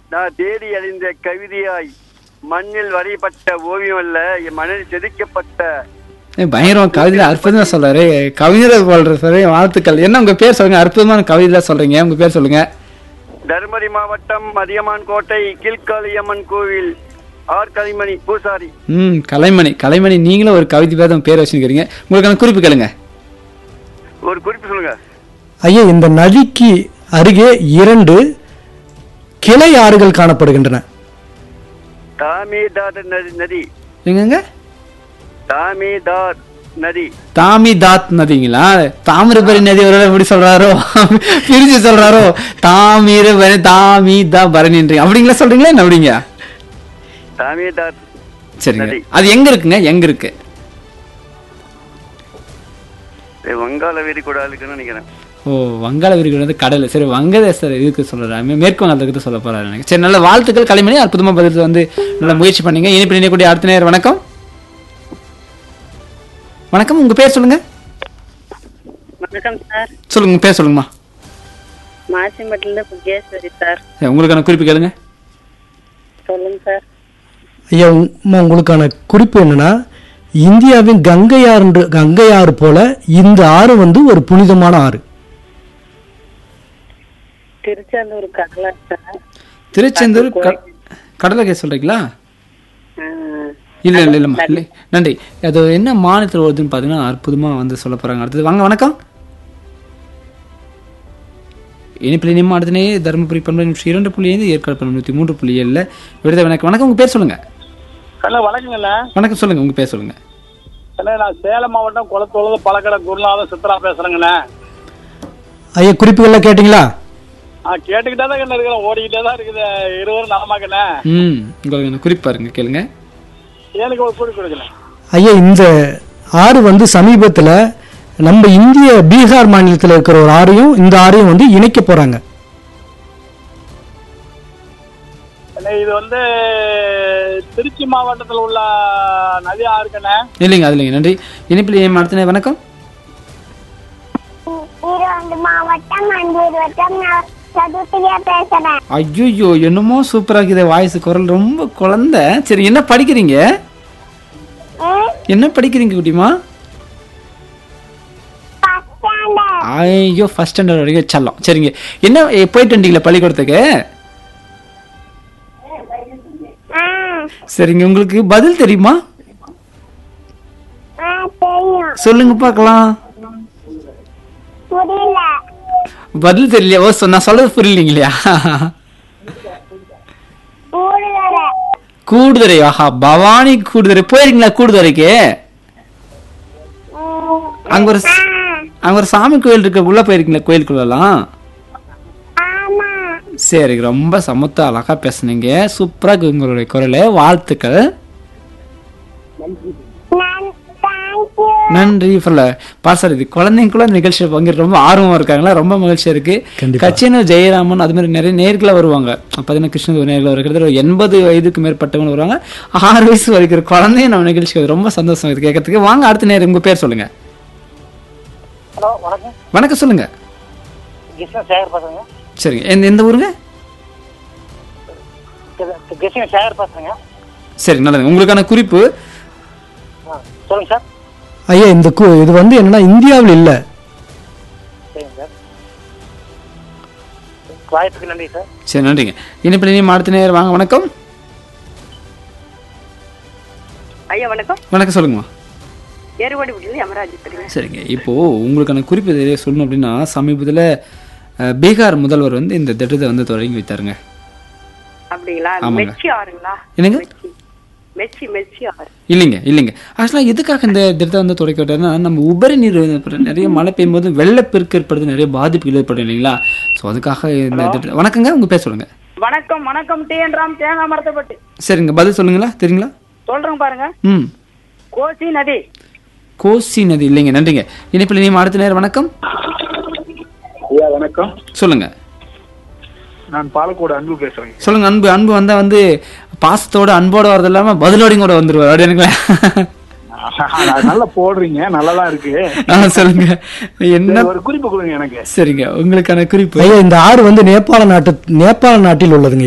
நான் தேடி அறிந்த கவிதையாய் மண்ணில் வரையப்பட்ட ஓவியம் அல்ல என் மனதில் செதுக்கப்பட்ட ஏய், பயங்கரமா கவிதையில அற்புதமா சொல்றாரு கவிஞர் போல்ற சார் வாழ்த்துக்கள் என்ன உங்க பேர் சொல்லுங்க அற்புதமான கவிதை சொல்றீங்க உங்க பேர் சொல்லுங்க தருமபுரி மாவட்டம் அதியமான் கோட்டை கீழ்காளியம்மன் கோவில் ஆர் கலிமணி பூசாரி ம் கலைமணி கலைமணி நீங்களும் ஒரு கவிதை பேதம் பேர் வச்சுக்கிறீங்க உங்களுக்கான குறிப்பு கேளுங்க ஒரு குறிப்பு சொல்லுங்க ஐயா இந்த நதிக்கு அருகே இரண்டு கிளை ஆறுகள் காணப்படுகின்றன தாமிதார் நதி நதி எங்கங்க தாமிதார் நதி தாமி தாத் நதிங்களா தாமிரபரணி நதி ஒரு எப்படி சொல்றாரோ பிரிச்சு சொல்றாரோ தாமிரபரணி தாமி தா பரணின்றீங்க அப்படிங்களா சொல்றீங்களா என்ன அப்படிங்க தாமிதார் சரிங்க நதி. அது எங்க இருக்குங்க எங்க இருக்கு இது வங்காள வீதி கூட இருக்குன்னு நினைக்கிறேன் ஓ வங்காள விரிகுடா வந்து கடல் சரி வங்கதேச இதுக்கு சொல்றாரு மேற்கு வங்காளத்துக்கு சொல்ல போறாரு எனக்கு சரி நல்ல வாழ்த்துக்கள் கலைமணி அற்புதமா பதில் வந்து நல்ல முயற்சி பண்ணீங்க இனிப்பு நினைக்கூடிய அடுத்த நேரம் வணக்கம் வணக்கம் உங்க பேர் சொல்லுங்க வணக்கம் சார் சொல்லுங்க உங்க பேர் சொல்லுங்கம்மா மாசிமட்டிலிருந்து புகேஸ்வரி சார் சரி, உங்களுக்கான குறிப்பு கேளுங்க சொல்லுங்க சார் ஐயா உம், உங்களுக்கான குறிப்பு என்னன்னா இந்தியாவின் கங்கை ஆறு கங்கை ஆறு போல இந்த ஆறு வந்து ஒரு புனிதமான ஆறு திருச்செந்தூர் கடலை சார் திருச்செந்தூர் க- கடலகை சொல்றீங்களா ஆ, இல்ல இல்ல இல்லம்மா இல்லை நன்றி அது என்ன மாநிலத்தில் வருதுன்னு பார்த்தீங்கன்னா அற்புதமா வந்து சொல்ல போறாங்க அடுத்தது வாங்க வணக்கம் இனிப்பில் நிம்ம அடுத்தனே தருமபுரி பண்பு நிமிஷம் இரண்டு புள்ளி ஐந்து ஏற்காடு பண்பு நூற்றி மூன்று புள்ளி ஏழில் விடுதலை வணக்கம் வணக்கம் உங்க பேர் சொல்லுங்க ஹலோ வணக்கங்கண்ணே வணக்கம் சொல்லுங்க உங்க பேர் சொல்லுங்க அண்ணே நான் சேலம் மாவட்டம் குளத்தோளது பழக்கடை குருநாதன் சித்ரா பேசுறேங்கண்ணே ஐயா குறிப்புகள்லாம் கேட்டிங்களா ஆ கேட்டுக்கிட்டே தான் கண்ணு இருக்கிறேன் ஓடிக்கிட்டே தான் இருக்குது இருவரும் நலமாக்கண்ணே ம் உங்களுக்கு குறிப்பு பாருங்க கேளுங்க எனக்கு ஒரு கூடி கொடுக்கணும் ஐயா இந்த ஆறு வந்து சமீபத்தில் நம்ம இந்திய பீகார் மாநிலத்தில் இருக்கிற ஒரு ஆறையும் இந்த ஆறையும் வந்து இணைக்க போறாங்க அண்ணே இது வந்து திருச்சி மாவட்டத்தில் உள்ள நதியா இருக்குண்ணே இல்லைங்க அது இல்லைங்க நன்றி இனிப்பில் நிம்ம அடுத்தனே வணக்கம் ஈரோடு மாவட்டம் அஞ்சூர் வட்டம் நான் சதுர்த்தியா பேசுறேன் ஐயோ என்னமோ சூப்பரா இருக்குது வாய்ஸ் குரல் ரொம்ப குழந்தை சரி என்ன படிக்கிறீங்க ம், என்ன படிக்கிறீங்க குட்டிமா first standard. ஐயோ ஃபர்ஸ்ட் ஸ்டாண்டர்ட் வரைக்கும் செல்லம் சரிங்க என்ன எ, போயிட்டு வந்தீங்களா பள்ளிக்கூடத்துக்கு ஆ, சரிங்க உங்களுக்கு பதில் தெரியுமா ஆ, தெரியும் சொல்லுங்க பார்க்கலாம் புரியல பதில் தெரியலையா ஓ சொ- நான் சொல்றது புரியலீங்களா ஊடுதலை கூடுதுறை ஆஹா பவானி கூடுதுறை போயிருக்கீங்களா கூடுதுறைக்கு ம், அங்க ஒரு ஸ்- அங்க ஒரு சாமி கோயில் இருக்கு உள்ள போயிருக்கீங்களா கோயிலுக்குள்ளலாம் ஆமா சரி ரொம்ப சமத்தா அழகா பேசுனீங்க சூப்பரா இருக்கு உங்களுடைய குரல் வாழ்த்துக்கள் நான் தேங்க்யூ நன்றி சொல்ல பாசர் இது குழந்தைங்க கூட நிகழ்ச்சியில் பங்கு ரொம்ப ஆர்வமா இருக்காங்களா ரொம்ப மகிழ்ச்சியா இருக்கு கண்டிப்பா. கச்சேனு ஜெயராமன் அது மாதிரி நிறைய நேர்களா வருவாங்க பார்த்தீங்கன்னா கிருஷ்ண நேரில் வருகிறது ஒரு எண்பது வயதுக்கு மேற்பட்டவங்க வருவாங்க ஆறு வயசு வரைக்கும் இருக்கிற குழந்தையும் நம்ம நிகழ்ச்சிக்கு வருது. ரொம்ப சந்தோஷம் இது கேட்கறதுக்கு வாங்க அடுத்த நேரம் உங்க பேர் சொல்லுங்க ஹலோ வணக்கம் வணக்கம் சொல்லுங்க கிருஷ்ணன் சேகர் பேசுறேங்க சரிங்க எந்த எந்த ஊருங்க கிருஷ்ணன் சேகர் பேசுறேங்க சரி நல்லதுங்க உங்களுக்கான குறிப்பு சொல்லுங்க சார் ஐயா இந்த கு- இது வந்து என்னன்னா இந்தியாவில் இல்லை சரிங்க சார் வாய்ப்புக்கு நன்றி சார் சரி நன்றிங்க இனிப்பில் இனியும் அடுத்த நேரம் வாங்க வணக்கம் ஐயா வணக்கம் வணக்கம் சொல்லுங்கம்மா ஏறுவாடி வீட்டில் யமராஜ் தெரியுங்க சரிங்க இப்போ உங்களுக்கான குறிப்பு தெரிய சொல்லணும் அப்படின்னா சமீபத்தில் அஹ், பீகார் முதல்வர் வந்து இந்த திட்டத்தை வந்து தொடங்கி வைத்தாருங்க அப்படிங்களா ஆமாங்க. மெச்சி ஆறுங்களா என்னங்க மெச்சி மெச்சி மெச்சி ஆறு இல்லைங்க இல்லைங்க ஆக்சுவலாக எதுக்காக இந்த திட்டத்தை வந்து தொடக்கி விட்டாருன்னா நம்ம உபரி நீர் வந்து நிறைய மழை பெய்யும் போது வெள்ளப்பெருக்கு ஏற்படுது நிறைய பாதிப்புகள் ஏற்படும் இல்லைங்களா ஸோ அதுக்காக இந்த திட்டம் வணக்கங்க உங்க பேர் சொல்லுங்க வணக்கம் வணக்கம் டி என் ராம் தேங்காய் மரத்தைப்பட்டு சரிங்க பதில் சொல்லுங்களா தெரியுங்களா சொல்றேங்க பாருங்க ம் கோசி நதி கோசி நதி இல்லைங்க நன்றிங்க இனிப்பில் நீ அடுத்த நேரம் வணக்கம் ஐயா வணக்கம் சொல்லுங்க நான் பாலக்கோடு அன்பு பேசுறேங்க சொல்லுங்க அன்பு அன்பு வந்தா வந்து பாசத்தோட அன்போட வரது இல்லாம பதிலோடையும் கூட வந்துருவார் அப்படி எனக்குல நல்லா போடுறீங்க நல்லாதான் இருக்கு ஆ, சொல்லுங்க என்ன ஒரு குறிப்பு கொடுங்க எனக்கு சரிங்க உங்களுக்கான குறிப்பு ஐயா இந்த ஆறு வந்து நேபாள நாட்டு நேபாள நாட்டில் உள்ளதுங்க